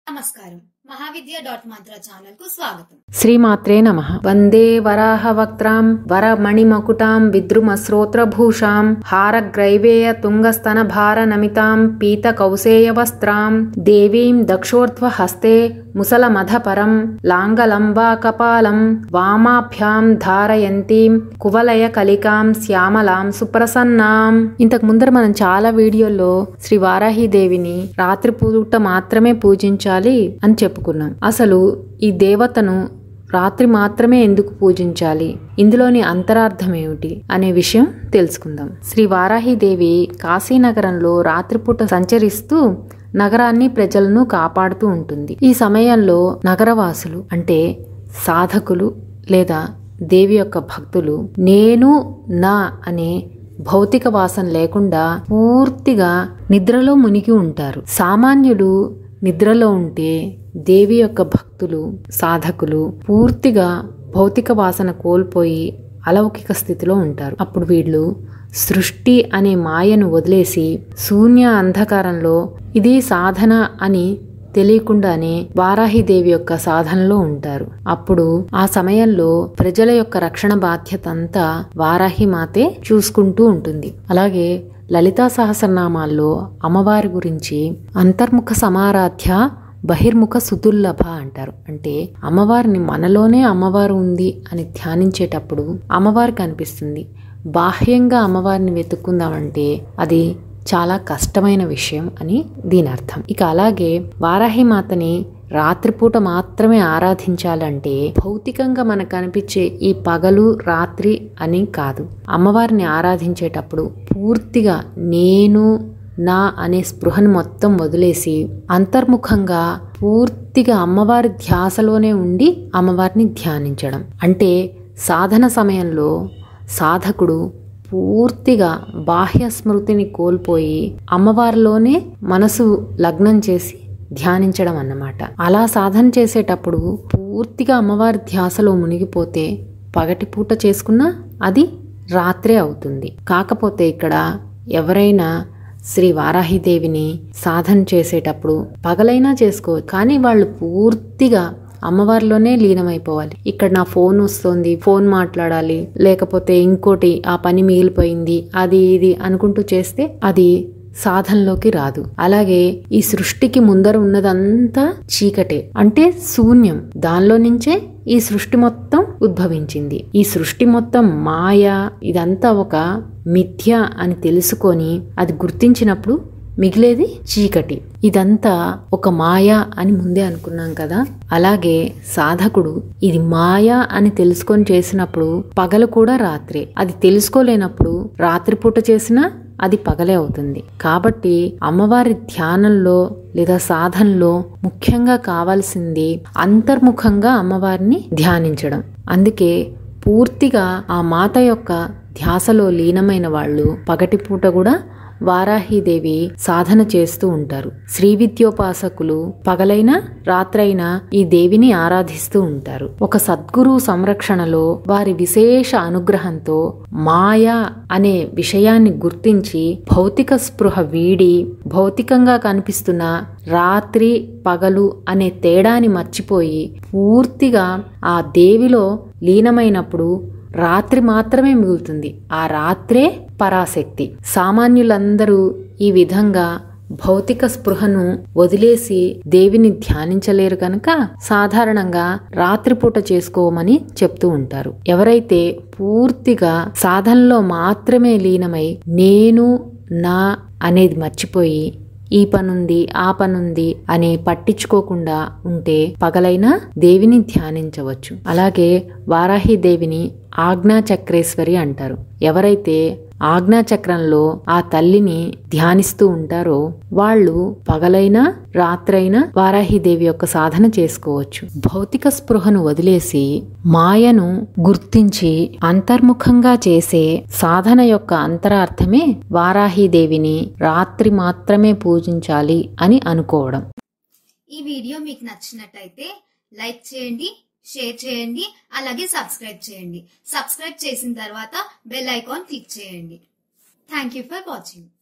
నమస్కారం మహావిద్య డాట్ మంత్ర ఛానల్ కు స్వాగతం శ్రీమాత్రే నమ వందే వరాహవక్త్రాం వరమణిమకుటాం విద్రుమశ్రోత్రభూషాం హారగ్రైవేయ తుంగస్తన భార నమితాం పీత కౌసేయ వస్త్రాం దేవీం దక్షోర్ధ్వ హస్తే ముసలమధ పరం లాంగలంబా కపాలం వామాభ్యాం ధారయంతీం కువలయ కలికాం శ్యామలాం సుప్రసన్నాం ఇంతకు ముందర మనం చాలా వీడియోల్లో శ్రీ వారాహీదేవిని రాత్రి పూట మాత్రమే పూజించాలి అని చెప్పుకున్నాం అసలు ఈ దేవతను రాత్రి మాత్రమే ఎందుకు పూజించాలి ఇందులోని అంతరార్థం ఏమిటి అనే విషయం తెలుసుకుందాం శ్రీ వారాహిదేవి కాశీనగరంలో రాత్రిపూట సంచరిస్తూ నగరాన్ని ప్రజలను కాపాడుతూ ఉంటుంది ఈ సమయంలో నగరవాసులు అంటే సాధకులు లేదా దేవి యొక్క భక్తులు నేను నా అనే భౌతిక వాసన లేకుండా పూర్తిగా నిద్రలో మునిగి ఉంటారు సామాన్యులు నిద్రలో ఉంటే దేవి యొక్క భక్తులు సాధకులు పూర్తిగా భౌతిక వాసన కోల్పోయి అలౌకిక స్థితిలో ఉంటారు అప్పుడు వీళ్ళు సృష్టి అనే మాయను వదిలేసి శూన్య అంధకారంలో ఇది సాధన అని తెలియకుండానే వారాహిదేవి యొక్క సాధనలో ఉంటారు అప్పుడు ఆ సమయంలో ప్రజల యొక్క రక్షణ బాధ్యత అంతా వారాహి మాతే చూసుకుంటూ ఉంటుంది అలాగే లలితా సహస్రనామాల్లో అమ్మవారి గురించి అంతర్ముఖ సమారాధ్య బహిర్ముఖ సుదుర్లభ అంటారు అంటే అమ్మవారిని మనలోనే అమ్మవారు ఉంది అని ధ్యానించేటప్పుడు అమ్మవారు కనిపిస్తుంది బాహ్యంగా అమ్మవారిని వెతుక్కుందామంటే అది చాలా కష్టమైన విషయం అని దీని అర్థం ఇక అలాగే వారాహి మాతని రాత్రిపూట మాత్రమే ఆరాధించాలంటే భౌతికంగా మనకు కనిపించే ఈ పగలు రాత్రి అని కాదు అమ్మవారిని ఆరాధించేటప్పుడు పూర్తిగా నేను నా అనే స్పృహను మొత్తం వదిలేసి అంతర్ముఖంగా పూర్తిగా అమ్మవారి ధ్యాసలోనే ఉండి అమ్మవారిని ధ్యానించడం అంటే సాధన సమయంలో సాధకుడు పూర్తిగా బాహ్య స్మృతిని కోల్పోయి అమ్మవారిలోనే మనసు లగ్నం చేసి ధ్యానించడం అన్నమాట అలా సాధన చేసేటప్పుడు పూర్తిగా అమ్మవారి ధ్యాసలో మునిగిపోతే పగటిపూట చేసుకున్నా అది రాత్రే అవుతుంది కాకపోతే ఇక్కడ ఎవరైనా శ్రీ వారాహిదేవిని సాధన చేసేటప్పుడు పగలైనా చేసుకోవచ్చు కానీ వాళ్ళు పూర్తిగా అమ్మవారిలోనే లీనమైపోవాలి ఇక్కడ నా ఫోన్ వస్తుంది ఫోన్ మాట్లాడాలి లేకపోతే ఇంకోటి ఆ పని మిగిలిపోయింది అది ఇది అనుకుంటూ చేస్తే అది సాధనలోకి రాదు అలాగే ఈ సృష్టికి ముందర ఉన్నదంతా చీకటే అంటే శూన్యం దానిలో నుంచే ఈ సృష్టి మొత్తం ఉద్భవించింది ఈ సృష్టి మొత్తం మాయ ఇదంతా ఒక మిథ్య అని తెలుసుకొని అది గుర్తించినప్పుడు మిగిలేది చీకటి ఇదంతా ఒక మాయ అని ముందే అనుకున్నాం కదా అలాగే సాధకుడు ఇది మాయ అని తెలుసుకొని చేసినప్పుడు పగలు కూడా రాత్రే అది తెలుసుకోలేనప్పుడు రాత్రిపూట చేసినా అది పగలే అవుతుంది కాబట్టి అమ్మవారి ధ్యానంలో లేదా సాధనలో ముఖ్యంగా కావాల్సింది అంతర్ముఖంగా అమ్మవారిని ధ్యానించడం అందుకే పూర్తిగా ఆ మాత యొక్క ధ్యాసలో లీనమైన వాళ్ళు పగటిపూట కూడా వారాహిదేవి సాధన చేస్తూ ఉంటారు శ్రీ విద్యోపాసకులు పగలైనా రాత్రైనా ఈ దేవిని ఆరాధిస్తూ ఉంటారు ఒక సద్గురు సంరక్షణలో వారి విశేష అనుగ్రహంతో మాయా అనే విషయాన్ని గుర్తించి భౌతిక స్పృహ వీడి భౌతికంగా కనిపిస్తున్న రాత్రి పగలు అనే తేడాని మర్చిపోయి పూర్తిగా ఆ దేవిలో లీనమైనప్పుడు రాత్రి మాత్రమే మిగులుతుంది ఆ రాత్రే పరాశక్తి సామాన్యులందరూ ఈ విధంగా భౌతిక స్పృహను వదిలేసి దేవిని ధ్యానించలేరు కనుక సాధారణంగా రాత్రిపూట చేసుకోమని చెప్తూ ఉంటారు ఎవరైతే పూర్తిగా సాధనలో మాత్రమే లీనమై నేను నా అనేది మర్చిపోయి ఈ పనుంది ఆ పనుంది అని పట్టించుకోకుండా ఉంటే పగలైనా దేవిని ధ్యానించవచ్చు అలాగే వారాహి దేవిని ఆజ్ఞా చక్రేశ్వరి అంటారు ఎవరైతే ఆజ్ఞా చక్రంలో ఆ తల్లిని ధ్యానిస్తూ ఉంటారో వాళ్ళు పగలైనా రాత్రైనా వారాహిదేవి యొక్క సాధన చేసుకోవచ్చు భౌతిక స్పృహను వదిలేసి మాయను గుర్తించి అంతర్ముఖంగా చేసే సాధన యొక్క అంతరార్థమే వారాహిదేవిని రాత్రి మాత్రమే పూజించాలి అని అనుకోవడం ఈ వీడియో మీకు నచ్చినట్టయితే లైక్ చేయండి షేర్ చేయండి అలాగే సబ్స్క్రైబ్ చేయండి సబ్స్క్రైబ్ చేసిన తర్వాత బెల్ ఐకాన్ క్లిక్ చేయండి థ్యాంక్ యూ ఫర్ వాచింగ్